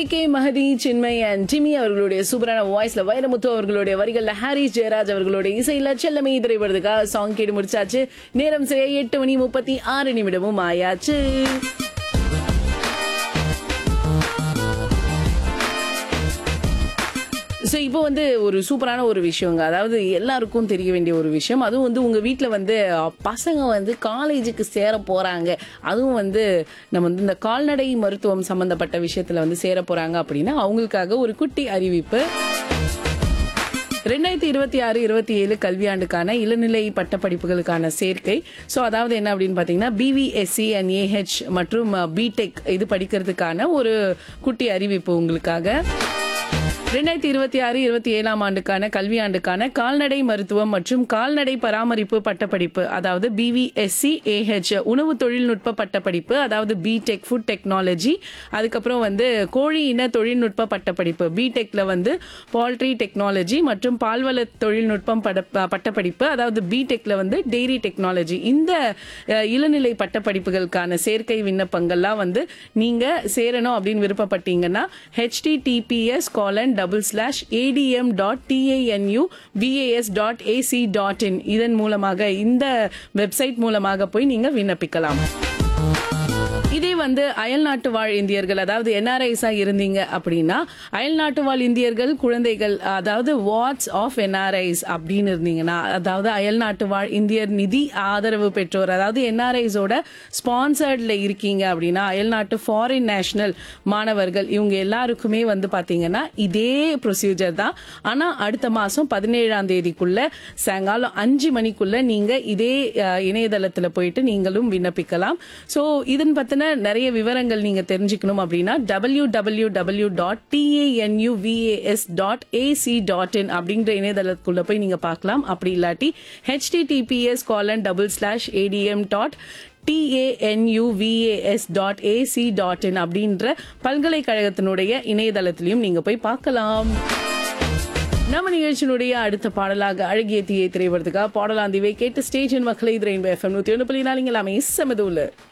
K Mahathi Chinmayi and டிமி அவர்களுடைய சூப்பரான வாய்ஸ்ல வைரமுத்து அவர்களுடைய வரிகள்ல ஹாரிஸ் ஜெயராஜ் அவர்களுடைய இசையில செல்லமே திரைப்படத்துக்காக சாங் கேட்டு முடிச்சாச்சு நேரம் சரியா எட்டு மணி முப்பத்தி ஆறு நிமிடமும் ஆயாச்சு ஸோ இப்போ வந்து ஒரு சூப்பரான ஒரு விஷயங்க அதாவது எல்லாருக்கும் தெரிய வேண்டிய ஒரு விஷயம் அதுவும் வந்து உங்கள் வீட்டில் வந்து அஹ், பசங்க வந்து காலேஜுக்கு சேர போகிறாங்க அதுவும் வந்து நம்ம வந்து இந்த கால்நடை மருத்துவம் சம்மந்தப்பட்ட விஷயத்தில் வந்து சேர போகிறாங்க அப்படின்னா அவங்களுக்காக ஒரு குட்டி அறிவிப்பு ரெண்டாயிரத்தி இருபத்தி ஆறு இருபத்தி ஏழு கல்வியாண்டுக்கான இளநிலை பட்டப்படிப்புகளுக்கான சேர்க்கை ஸோ அதாவது என்ன அப்படின்னு பார்த்தீங்கன்னா பிவிஎஸ்சி அண்ட் ஏஹெச் மற்றும் பிடெக் இது படிக்கிறதுக்கான ஒரு குட்டி அறிவிப்பு உங்களுக்காக ரெண்டாயிரத்தி இருபத்தி ஆறு இருபத்தி ஏழாம் ஆண்டுக்கான கல்வியாண்டுக்கான கால்நடை மருத்துவம் மற்றும் கால்நடை பராமரிப்பு பட்டப்படிப்பு அதாவது பிவிஎஸ்சி ஏஹெச் உணவு தொழில்நுட்ப பட்டப்படிப்பு அதாவது பிடெக் ஃபுட் டெக்னாலஜி அதுக்கப்புறம் வந்து கோழி இன தொழில்நுட்ப பட்டப்படிப்பு பிடெக்ல வந்து பால்ட்ரி டெக்னாலஜி மற்றும் பால்வள தொழில்நுட்பம் பட பட்டப்படிப்பு அதாவது பிடெக்ல வந்து டெய்ரி டெக்னாலஜி இந்த அஹ், இளநிலை பட்டப்படிப்புகளுக்கான சேர்க்கை விண்ணப்பங்கள்லாம் வந்து நீங்க சேரணும் அப்படின்னு விருப்பப்பட்டீங்கன்னா HTTPS colon double slash ATM dot TANU VAS dot AC dot in இதன் மூலமாக இந்த வெப்சைட் மூலமாக போய் நீங்க விண்ணப்பிக்கலாம் இதே வந்து அயல்நாட்டு வாழ் இந்தியர்கள் அதாவது என்ஆர்ஐஸா இருந்தீங்க அப்படின்னா அயல்நாட்டு வாழ் இந்தியர்கள் குழந்தைகள் அதாவது வாட்ஸ் ஆஃப் என்ஆர்ஐஸ் அப்படின்னு இருந்தீங்கன்னா அதாவது அயல்நாட்டு வாழ் இந்தியர் நிதி ஆதரவு பெற்றோர் அதாவது என்ஆர்ஐஸோட ஸ்பான்சர்ட்ல இருக்கீங்க அப்படின்னா அயல்நாட்டு ஃபாரின் நேஷனல் மாணவர்கள் இவங்க எல்லாருக்குமே வந்து பாத்தீங்கன்னா இதே ப்ரொசீஜர் தான் ஆனா அடுத்த மாசம் பதினேழாம் தேதிக்குள்ள சாயங்காலம் அஞ்சு மணிக்குள்ள நீங்க இதே அஹ், இணையதளத்துல போயிட்டு நீங்களும் விண்ணப்பிக்கலாம் ஸோ இதன் பத்தின நிறைய விவரங்கள் நீங்க தெரிஞ்சுக்கணும் அப்படின்னா W W W dot TANUVAS dot AC dot in அப்படிங்கிற இணையதளத்துக்குள்ள போய் நீங்க பார்க்கலாம் அப்படி இல்லாட்டி HTTPS colon double slash ATM dot TANUVAS dot AC dot in அப்படின்ற பல்கலைக்கழகத்தினுடைய இணையதளத்திலையும் நீங்க போய் பார்க்கலாம் நம்ம நிகழ்ச்சியினுடைய அடுத்த பாடலாக அழகிய தீயை திரைப்படத்துக்காக பாடலாந்திவை கேட்டு ஸ்டேஜின் மக்களை திரையின் எஃப்எம் நூத்தி ஒன்று புள்ளி நாலு இங்கே எல்லாமே செமதுள்ள